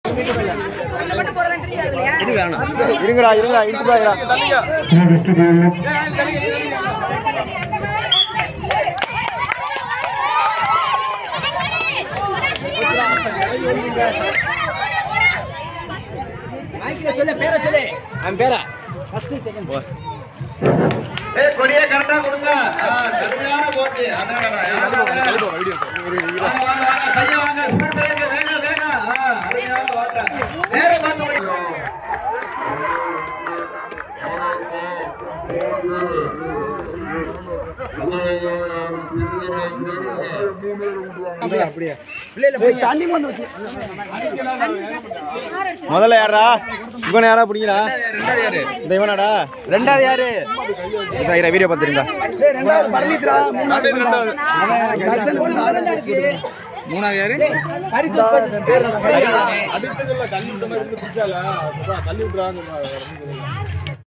இருங்கடா இருங்கடா இடிச்சு பாருடா Next game. சொல்லு பேர சொல்லு அவன் பேரா ஏய் கொடியை கரெக்டா கொடுங்க ஆ, கடுமையான போட்டி அடடடா, யாரா அது? வாங்க, வாங்க, வாங்க, கையை வாங்க, speed break, வேக, வேக. ஆ, அருமையான வார்த்தை. நேரா பார்த்து ஓடி. முதல்ல யாரா இவனை யாரா பிடிங்களா இந்த இவனாடா ரெண்டாவது யாரு வீடியோ பார்த்துருந்தா மூணாவது யாரு